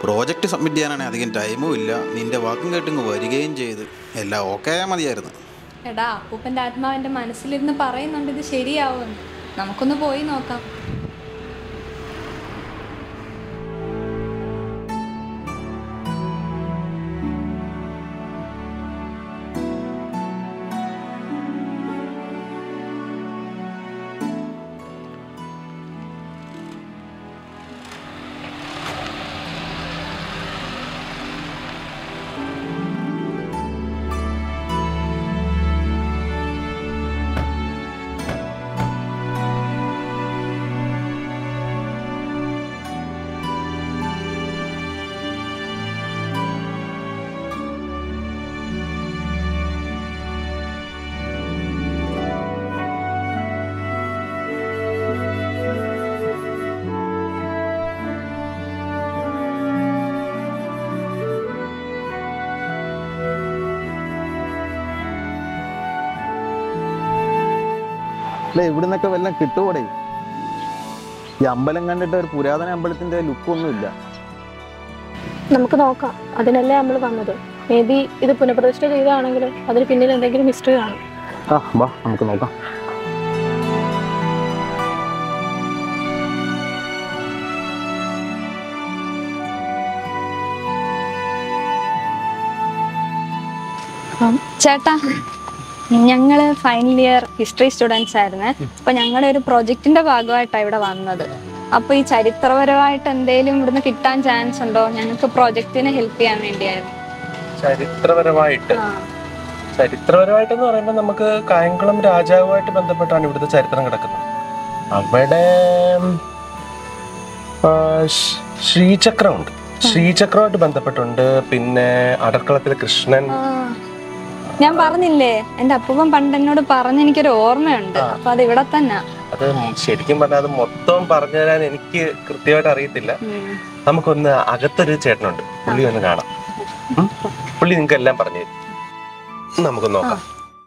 Project submit ചെയ്യാനാണെങ്കിൽ അധികം ടൈമും ഇല്ല നിന്റെ വാക്കും കേട്ടിങ്ങ് വരികയും ചെയ്ത് എല്ലാം ഓക്കെ മതിയായിരുന്നു എടാ അപ്പൂപ്പൻ്റെ ആത്മാവിൻ്റെ മനസ്സിലിരുന്ന് പറയുന്നുണ്ട് ഇത് ശരിയാവുമെന്ന് നമുക്കൊന്ന് പോയി നോക്കാം അല്ലേ ഇവിടുന്നൊക്കെ വല്ലതും കിട്ടുകൂടെ ഈ അമ്പലം കണ്ടിട്ട് ഒരു പുരാതന അമ്പലത്തിന്റെ ലുക്കൊന്നും ഇല്ല നമുക്ക് നോക്കാം അതിനല്ലേ നമ്മൾ വന്നത് മേ ബി ഇത് പുനഃപ്രതിഷ്ഠ ചെയ്തതാണെങ്കിലും അതിന് പിന്നിൽ എന്തെങ്കിലും ഹിസ്റ്ററി കാണും ആ വാ നമുക്ക് നോക്കാം ചേട്ടാ ഞങ്ങൾ ഫൈനൽ ഇയർ ഹിസ്റ്ററി സ്റ്റുഡൻസ് ആയിരുന്നേ അപ്പൊ ഞങ്ങളുടെ ഒരു പ്രൊജക്ടിന്റെ ഭാഗമായിട്ടാണ് ഇവിടെ വന്നത് അപ്പൊ ഈ ചരിത്രപരമായിട്ട് എന്തെങ്കിലും ഇവിടുന്ന് കിട്ടാൻ ചാൻസ് ഉണ്ടോ ഞങ്ങൾക്ക് പ്രൊജക്ടിനെ ഹെൽപ്പ് ചെയ്യാൻ വേണ്ടിയായിരുന്നു ചരിത്രപരമായിട്ട് ആ. ചരിത്രപരമായിട്ട് എന്ന് പറയുമ്പോൾ നമുക്ക് കായംകുളം രാജാവുമായിട്ട് ബന്ധപ്പെട്ടാണ് ഇവിടുത്തെ ചരിത്രം കിടക്കുന്നത് അവിടെ ആ, ശ്- ശ്രീചക്രമുണ്ട് ശ്രീചക്രമായിട്ട് ബന്ധപ്പെട്ടുണ്ട് പിന്നെ അടർക്കളത്തിലെ കൃഷ്ണൻ ആ. ഞാൻ പറഞ്ഞില്ലേ എന്റെ അപ്പൂപ്പൻ പണ്ട് എന്നോട് പറഞ്ഞ എനിക്കൊരു ഓർമ്മയുണ്ട് ആ. അപ്പൊ അത് ഇവിടെ തന്നെ അത് ശരിക്കും പറഞ്ഞാൽ അത് മൊത്തം പറഞ്ഞു തരാൻ എനിക്ക് കൃത്യമായിട്ട് അറിയത്തില്ല നമുക്കൊന്ന് അകത്തൊരു ചേട്ടനുണ്ട് പുള്ളി ഒന്ന് കാണാം ഉം? പുള്ളി നിങ്ങൾക്ക് എല്ലാം പറഞ്ഞു തരും നമുക്ക് നോക്കാം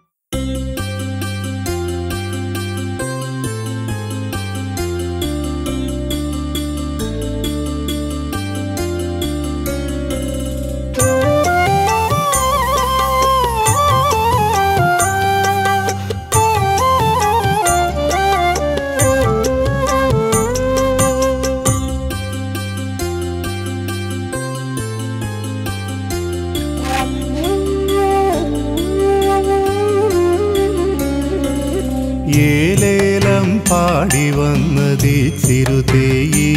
ഏലേലം പാടി വന്നതി ചിരുതേയി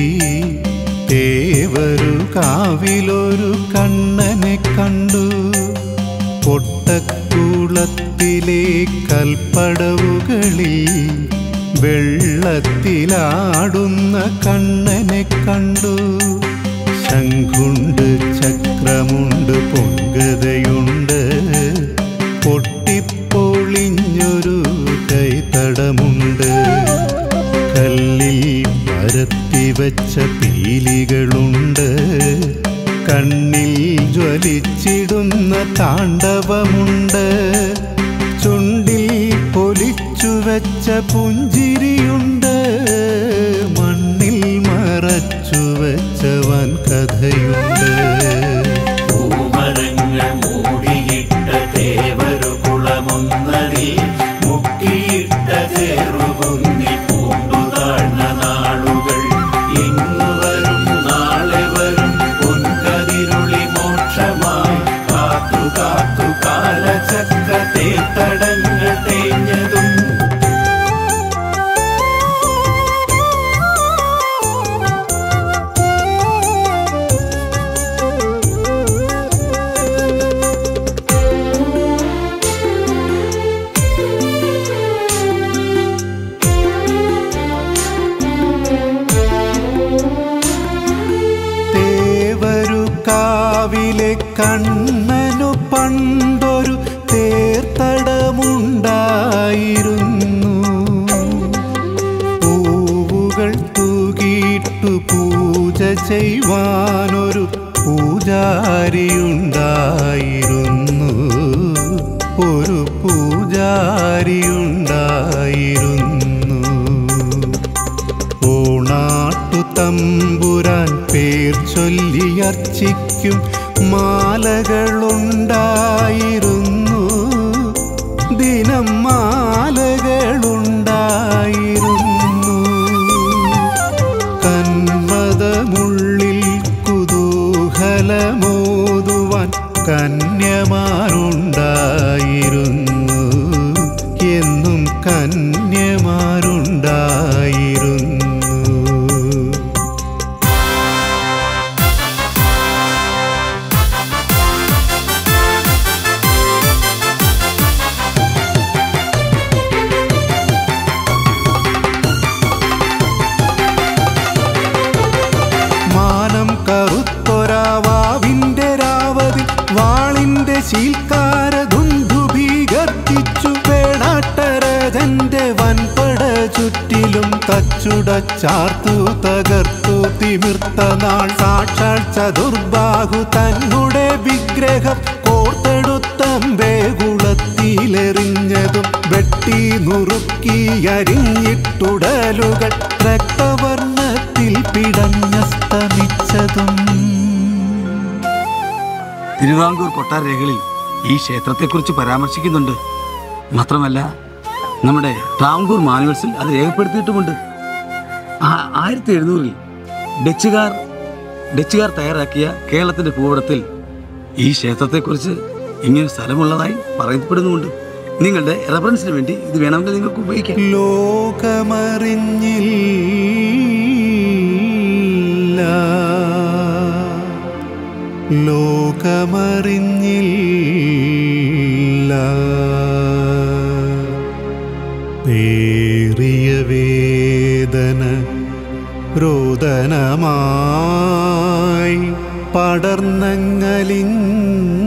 തേവരു കാവിലൊരു കണ്ണനെ കണ്ടു പൊട്ടക്കുളത്തിലെ കൽപ്പടവുകളിൽ വെള്ളത്തിലാടുന്ന കണ്ണനെ കണ്ടു ശംഖുണ്ട് ചക്രമുണ്ട് പൊൻഗതയുണ്ട് പൊട്ടിപ്പൊളിഞ്ഞൊരു കൈത്തടമുണ്ട് കല്ലിൽ പരത്തിവച്ച പീലികളുണ്ട് കണ്ണിൽ ജ്വലിച്ചിടുന്ന താണ്ഡവമുണ്ട് ചുണ്ടിൽ പൊലിച്ചു വെച്ച പുഞ്ചിരിയുണ്ട് മണ്ണിൽ മറച്ചു വെച്ച വൻ കഥയുണ്ട് പൂമരങ്ങൾ മൂടിയിട്ട തേവരു കുളമൊന്നതിൽ മുക്കിയിട്ട ചേറുകുന്നി പൂണ്ടു താഴ്ന്ന നാളുകൾ ഇന്നു വരും നാളെ വരും പൊൻകതിരുളി മോക്ഷമായി കാത്തു കാത്തു കാലചക്ര തേത്തടങ്ങൾ തേഞ്ഞതും തേവരു കാവിലെ കണ്ണനു പണ്ടൊരു തേർത്തടമുണ്ടായിരുന്നു പൂവുകൾ തൂകിയിട്ടു പൂജ ചെയ്യുവാനൊരു പൂജാരിയുണ്ടായിരുന്നു ഒരു പൂജാരിയുണ്ടായിരുന്നു ഓണാട്ടു തമ്പുരാൻ പേർ ചൊല്ലി അർച്ചിക്കും മാലകളുണ്ടായിരുന്നു ദിനം മാലകളുണ്ടായിരുന്നു കന്മതമുള്ളിൽ കുതൂഹലമോതുവാൻ കന്യമാരുണ്ടായിരുന്നു എന്നും കന്യമാരുണ്ടായിരുന്നു മാനം കറുത്തൊരാവാവിന്റെ രാവതിൽ വാളിന്റെ ശീൽക്കാരതുന്ധുഭീ ഗർജിച്ചു വേണാട്ടരജന്റെ വൻപട ചുറ്റിലും തച്ചുടച്ചാർത്തു തകർത്തു തിമിർത്ത നാൾ സാക്ഷാൽ ചതുർബാഹു തന്നുടെ വിഗ്രഹം കോർത്തെടുത്തമ്പേകുളത്തിലെറിഞ്ഞതും വെട്ടി നുറുക്കി അരിഞ്ഞിട്ടുടലുകൾ രക്തവർണ്ണത്തിൽ പിടഞ്ഞസ്തമിച്ചതും തിരുവിതാംകൂർ കൊട്ടാര രേഖകളിൽ ഈ ക്ഷേത്രത്തെക്കുറിച്ച് പരാമർശിക്കുന്നുണ്ട് മാത്രമല്ല നമ്മുടെ ട്രാവൻകൂർ മാനുവൽസിൽ അത് രേഖപ്പെടുത്തിയിട്ടുമുണ്ട് ആ- ആയിരത്തി എഴുന്നൂറിൽ ഡച്ചുകാർ ഡച്ചുകാർ തയ്യാറാക്കിയ കേരളത്തിന്റെ ഭൂപടത്തിൽ ഈ ക്ഷേത്രത്തെക്കുറിച്ച് ഇങ്ങനെ സ്ഥലമുള്ളതായി പറയപ്പെടുന്നുമുണ്ട് നിങ്ങളുടെ റെഫറൻസിന് വേണ്ടി ഇത് വേണമെങ്കിൽ നിങ്ങൾക്ക് ഉപയോഗിക്കാം ലോകമറിഞ്ഞില്ല ലോകമറിഞ്ഞില്ല പേറിയ വേദന രോദനമായി പടർന്നങ്ങലിഞ്ഞ